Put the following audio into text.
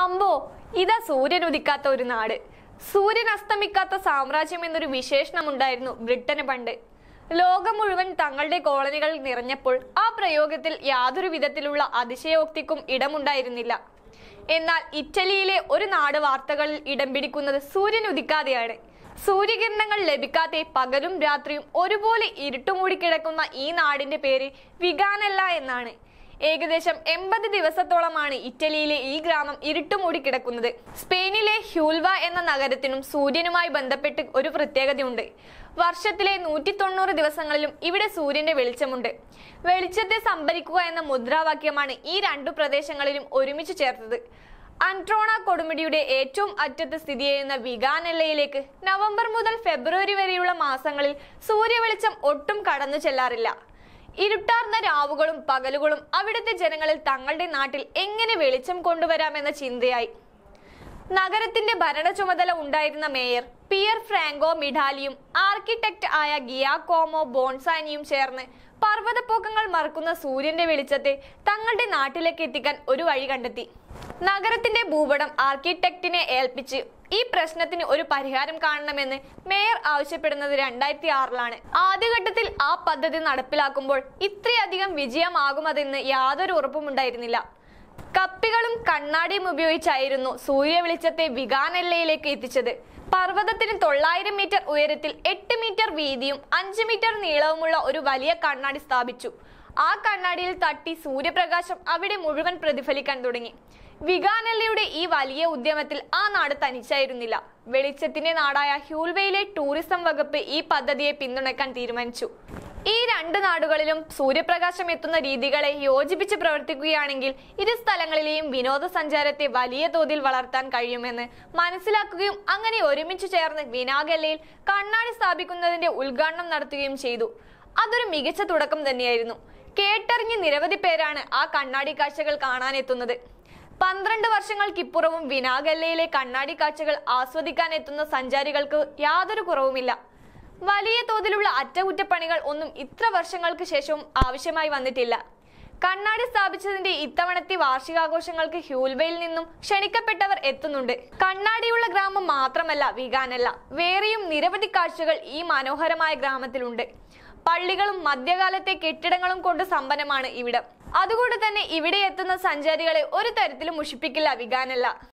അമ്പോ ഇതാ സൂര്യൻ ഉദിക്കാത്ത ഒരു നാട് സൂര്യൻ അസ്തമിക്കാത്ത സാമ്രാജ്യം എന്നൊരു വിശേഷണമുണ്ടായിരുന്നു ബ്രിട്ടന് പണ്ട് ലോകം മുഴുവൻ തങ്ങളുടെ കോളനികൾ നിറഞ്ഞപ്പോൾ ആ പ്രയോഗത്തിൽ യാതൊരു വിധത്തിലുള്ള അതിശയോക്തിക്കും ഇടമുണ്ടായിരുന്നില്ല എന്നാൽ ഇറ്റലിയിലെ ഒരു നാട് വാർത്തകളിൽ ഇടം പിടിക്കുന്നത് സൂര്യൻ ഉദിക്കാതെയാണ് സൂര്യകിരണങ്ങൾ ലഭിക്കാതെ പകലും രാത്രിയും ഒരുപോലെ ഇരുട്ടുമൂടി കിടക്കുന്ന ഈ നാടിന്റെ പേര് വിഗാനല്ല എന്നാണ് ഏകദേശം എൺപത് ദിവസത്തോളമാണ് ഇറ്റലിയിലെ ഈ ഗ്രാമം ഇരുട്ടുമൂടി കിടക്കുന്നത് സ്പെയിനിലെ ഹ്യൂൽവ എന്ന നഗരത്തിനും സൂര്യനുമായി ബന്ധപ്പെട്ട് ഒരു പ്രത്യേകതയുണ്ട് വർഷത്തിലെ നൂറ്റി തൊണ്ണൂറ് ദിവസങ്ങളിലും ഇവിടെ സൂര്യന്റെ വെളിച്ചമുണ്ട് വെളിച്ചത്തെ സംഭരിക്കുക എന്ന മുദ്രാവാക്യമാണ് ഈ രണ്ടു പ്രദേശങ്ങളിലും ഒരുമിച്ച് ചേർത്തത് അൻട്രോണ കൊടുമുടിയുടെ ഏറ്റവും അറ്റത്ത് സ്ഥിതി ചെയ്യുന്ന വിഗാനെല്ലയിലേക്ക് നവംബർ മുതൽ ഫെബ്രുവരി വരെയുള്ള മാസങ്ങളിൽ സൂര്യവെളിച്ചം ഒട്ടും കടന്നു ചെല്ലാറില്ല ഇരുട്ടാർന്ന രാവുകളും പകലുകളും അവിടുത്തെ ജനങ്ങളിൽ തങ്ങളുടെ നാട്ടിൽ എങ്ങനെ വെളിച്ചം കൊണ്ടുവരാമെന്ന ചിന്തയായി നഗരത്തിന്റെ ഭരണ ചുമതല ഉണ്ടായിരുന്ന മേയർ പിയർ ഫ്രാങ്കോ മിഡാലിയും ആർക്കിടെക്ട് ആയ ഗിയാക്കോമോ ബോൺസാനിയും ചേർന്ന് പർവ്വതപ്പോക്കങ്ങൾ മറക്കുന്ന സൂര്യന്റെ വെളിച്ചത്തെ തങ്ങളുടെ നാട്ടിലേക്ക് എത്തിക്കാൻ ഒരു വഴി കണ്ടെത്തി നഗരത്തിന്റെ ഭൂപടം ആർക്കിടെക്റ്റിനെ ഏൽപ്പിച്ച് ഈ പ്രശ്നത്തിന് ഒരു പരിഹാരം കാണണമെന്ന് മേയർ ആവശ്യപ്പെടുന്നത് രണ്ടായിരത്തി ആറിലാണ് ആദ്യഘട്ടത്തിൽ ആ പദ്ധതി നടപ്പിലാക്കുമ്പോൾ ഇത്രയധികം വിജയമാകുമതെന്ന് യാതൊരു ഉറപ്പുമുണ്ടായിരുന്നില്ല കപ്പികളും കണ്ണാടിയും ഉപയോഗിച്ചായിരുന്നു സൂര്യവെളിച്ചത്തെ വിഗാനെല്ലയിലേക്ക് എത്തിച്ചത് പർവ്വതത്തിന് തൊള്ളായിരം മീറ്റർ ഉയരത്തിൽ എട്ട് മീറ്റർ വീതിയും അഞ്ച് മീറ്റർ നീളവുമുള്ള ഒരു വലിയ കണ്ണാടി സ്ഥാപിച്ചു ആ കണ്ണാടിയിൽ തട്ടി സൂര്യപ്രകാശം അവിടെ മുഴുവൻ പ്രതിഫലിക്കാൻ തുടങ്ങി വിഗാനെല്ലയുടെ ഈ വലിയ ഉദ്യമത്തിൽ ആ നാട് തനിച്ചായിരുന്നില്ല വെളിച്ചത്തിന്റെ നാടായ ഹ്യൂൽവയിലെ ടൂറിസം വകുപ്പ് ഈ പദ്ധതിയെ പിന്തുണയ്ക്കാൻ തീരുമാനിച്ചു ഈ രണ്ട് നാടുകളിലും സൂര്യപ്രകാശം എത്തുന്ന രീതികളെ യോജിപ്പിച്ച് പ്രവർത്തിക്കുകയാണെങ്കിൽ ഇരു സ്ഥലങ്ങളിലെയും വിനോദസഞ്ചാരത്തെ വലിയ തോതിൽ വളർത്താൻ കഴിയുമെന്ന് മനസ്സിലാക്കുകയും അങ്ങനെ ഒരുമിച്ച് ചേർന്ന് വിനാഗല്ലയിൽ കണ്ണാടി സ്ഥാപിക്കുന്നതിന്റെ ഉദ്ഘാടനം നടത്തുകയും ചെയ്തു അതൊരു മികച്ച തുടക്കം തന്നെയായിരുന്നു കേട്ടറിഞ്ഞ് നിരവധി പേരാണ് ആ കണ്ണാടി കാഴ്ചകൾ കാണാനെത്തുന്നത് പന്ത്രണ്ട് വർഷങ്ങൾക്കിപ്പുറവും വിനാഗല്ലയിലെ കണ്ണാടി കാഴ്ചകൾ ആസ്വദിക്കാൻ എത്തുന്ന സഞ്ചാരികൾക്ക് യാതൊരു കുറവുമില്ല വലിയ തോതിലുള്ള അറ്റകുറ്റപ്പണികൾ ഒന്നും ഇത്ര വർഷങ്ങൾക്ക് ശേഷവും ആവശ്യമായി വന്നിട്ടില്ല കണ്ണാടി സ്ഥാപിച്ചതിന്റെ ഇത്തവണത്തെ വാർഷികാഘോഷങ്ങൾക്ക് ഹ്യൂൽവയിൽ നിന്നും ക്ഷണിക്കപ്പെട്ടവർ എത്തുന്നുണ്ട് കണ്ണാടിയുള്ള ഗ്രാമം മാത്രമല്ല വികാനല്ല വേറെയും നിരവധി കാഴ്ചകൾ ഈ മനോഹരമായ ഗ്രാമത്തിലുണ്ട് പള്ളികളും മധ്യകാലത്തെ കെട്ടിടങ്ങളും കൊണ്ട് സമ്പന്നമാണ് ഇവിടം അതുകൊണ്ട് തന്നെ ഇവിടെ എത്തുന്ന സഞ്ചാരികളെ ഒരു തരത്തിലും മുഷിപ്പിക്കില്ല വികാനല്ല